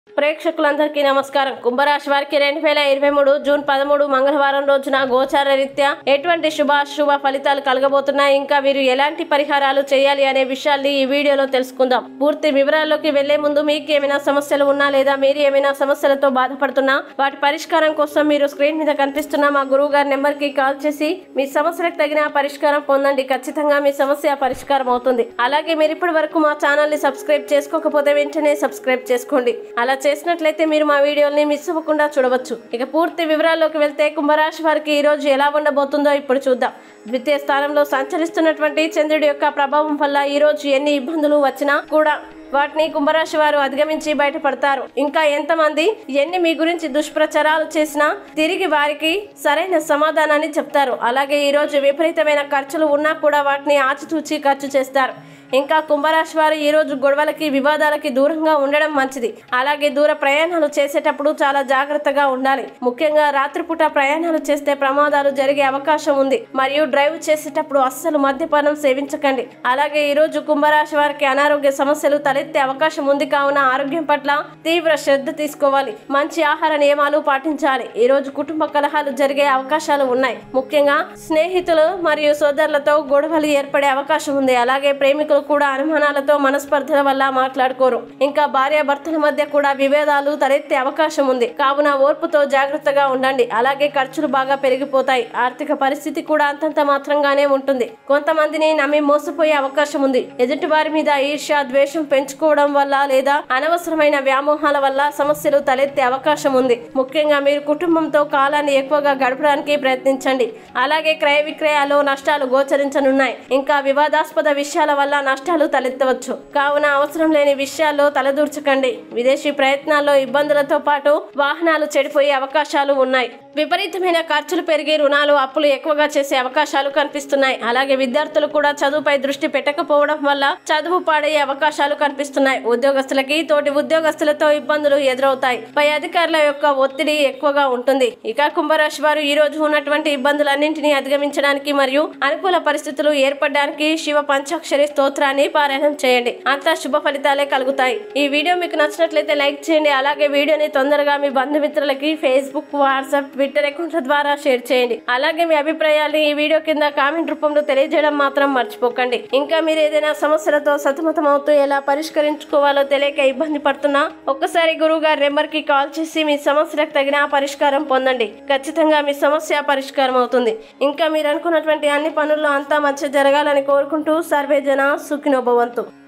ప్రేక్షకులందరికీ నమస్కారం కుంభరాశి వారికి రెండు వేల ఇరవై మూడు జూన్ పదమూడు మంగళవారం రోజున గోచార రీత్యా ఎటువంటి శుభ శుభ ఫలితాలు కలగబోతున్నాయి ఇంకా వీరు ఎలాంటి పరిహారాలు చేయాలి అనే విషయాల్ని ఈ వీడియోలో తెలుసుకుందాం పూర్తి వివరాల్లోకి వెళ్లే ముందు మీకు ఏమైనా సమస్యలు ఉన్నా లేదా మీరు ఏమైనా సమస్యలతో బాధపడుతున్నా వాటి పరిష్కారం కోసం మీరు స్క్రీన్ మీద కనిపిస్తున్న మా గురువు గారి నెంబర్ కి కాల్ చేసి మీ సమస్యలకు తగిన పరిష్కారం పొందండి ఖచ్చితంగా మీ సమస్య పరిష్కారం అవుతుంది అలాగే మీరు ఇప్పటి వరకు మా ఛానల్ ని సబ్స్క్రైబ్ చేసుకోకపోతే వెంటనే సబ్స్క్రైబ్ చేసుకోండి అలా చేసినట్లయితే మీరు మా వీడియోని మిస్ అవ్వకుండా చూడవచ్చు ఇక పూర్తి వివరాల్లోకి వెళ్తే కుంభరాశి వారికి ఈ రోజు ఎలా ఉండబోతుందో ఇప్పుడు చూద్దాం ద్వితీయ స్థానంలో సంచరిస్తున్నటువంటి చంద్రుడి యొక్క ప్రభావం వల్ల ఈ రోజు ఎన్ని ఇబ్బందులు వచ్చినా కూడా వాటిని కుంభరాశి వారు అధిగమించి బయటపడతారు ఇంకా ఎంతమంది ఎన్ని మీ గురించి దుష్ప్రచారాలు చేసినా తిరిగి వారికి సరైన సమాధానాన్ని చెప్తారు అలాగే ఈ రోజు విపరీతమైన ఖర్చులు ఉన్నా కూడా వాటిని ఆచితూచి ఖర్చు చేస్తారు ఇంకా కుంభరాశి వారు ఈ రోజు గొడవలకి వివాదాలకి దూరంగా ఉండడం మంచిది అలాగే దూర ప్రయాణాలు చేసేటప్పుడు చాలా జాగ్రత్తగా ఉండాలి ముఖ్యంగా రాత్రిపూట ప్రయాణాలు చేస్తే ప్రమాదాలు జరిగే అవకాశం ఉంది మరియు డ్రైవ్ చేసేటప్పుడు అస్సలు మద్యపానం సేవించకండి అలాగే ఈ రోజు కుంభరాశి వారికి అనారోగ్య సమస్యలు తలెత్తే అవకాశం ఉంది కావున ఆరోగ్యం పట్ల తీవ్ర శ్రద్ధ తీసుకోవాలి మంచి ఆహార నియమాలు పాటించాలి ఈ రోజు కుటుంబ కలహాలు జరిగే అవకాశాలు ఉన్నాయి ముఖ్యంగా స్నేహితులు మరియు సోదరులతో గొడవలు ఏర్పడే అవకాశం ఉంది అలాగే ప్రేమికులు కూడా అనుమానాలతో మనస్పర్ధల వల్ల మాట్లాడుకోరు ఇంకా భార్య భర్తల మధ్య కూడా విభేదాలు తలెత్తే అవకాశం ఉంది కావున ఓర్పుతో జాగ్రత్తగా ఉండండి అలాగే ఖర్చులు బాగా పెరిగిపోతాయి ఆర్థిక పరిస్థితి కూడా అంతంత మాత్రంగానే ఉంటుంది కొంతమందిని నమ్మి మోసపోయే అవకాశం ఉంది ఎదుటి వారి మీద ఈర్ష్య ద్వేషం పెంచుకోవడం వల్ల లేదా అనవసరమైన వ్యామోహాల వల్ల సమస్యలు తలెత్తే అవకాశం ఉంది ముఖ్యంగా మీరు కుటుంబంతో కాలాన్ని ఎక్కువగా గడపడానికి ప్రయత్నించండి అలాగే క్రయ విక్రయాల్లో నష్టాలు గోచరించనున్నాయి ఇంకా వివాదాస్పద విషయాల వల్ల నష్టాలు తలెత్తవచ్చు కావున అవసరం లేని విషయాల్లో తలదూర్చకండి విదేశీ ప్రయత్నాల్లో ఇబ్బందులతో పాటు వాహనాలు చెడిపోయే అవకాశాలు ఉన్నాయి విపరీతమైన ఖర్చులు పెరిగి రుణాలు అప్పులు ఎక్కువగా చేసే అవకాశాలు కనిపిస్తున్నాయి అలాగే విద్యార్థులు కూడా చదువుపై దృష్టి పెట్టకపోవడం వల్ల చదువు పాడయ్యే అవకాశాలు కనిపిస్తున్నాయి ఉద్యోగస్తులకి తోటి ఉద్యోగస్తులతో ఇబ్బందులు ఎదురవుతాయి పై అధికారుల యొక్క ఒత్తిడి ఎక్కువగా ఉంటుంది ఇక కుంభరాశి వారు ఈ రోజు ఉన్నటువంటి ఇబ్బందులన్నింటినీ అధిగమించడానికి మరియు అనుకూల పరిస్థితులు ఏర్పడడానికి శివ పంచాక్షరి స్తోత్రాన్ని పారాయణం చేయండి అంతా శుభ ఫలితాలే కలుగుతాయి ఈ వీడియో మీకు నచ్చినట్లయితే లైక్ చేయండి అలాగే వీడియోని తొందరగా మీ బంధుమిత్రులకి ఫేస్బుక్ వాట్సాప్ ట్విట్టర్ అకౌంట్ల ద్వారా షేర్ చేయండి అలాగే మీ అభిప్రాయాల్ని ఈ వీడియో కింద కామెంట్ రూపంలో తెలియజేయడం మాత్రం మర్చిపోకండి ఇంకా మీరు ఏదైనా సమస్యలతో సతమతం అవుతూ ఎలా పరిష్కరించుకోవాలో తెలియక ఇబ్బంది పడుతున్నా ఒక్కసారి గురువు గారి నెంబర్ కి కాల్ చేసి మీ సమస్యలకు తగిన పరిష్కారం పొందండి ఖచ్చితంగా మీ సమస్య పరిష్కారం అవుతుంది ఇంకా మీరు అనుకున్నటువంటి అన్ని పనుల్లో అంతా మంచి జరగాలని కోరుకుంటూ సర్వే జన సుఖినోభవంతు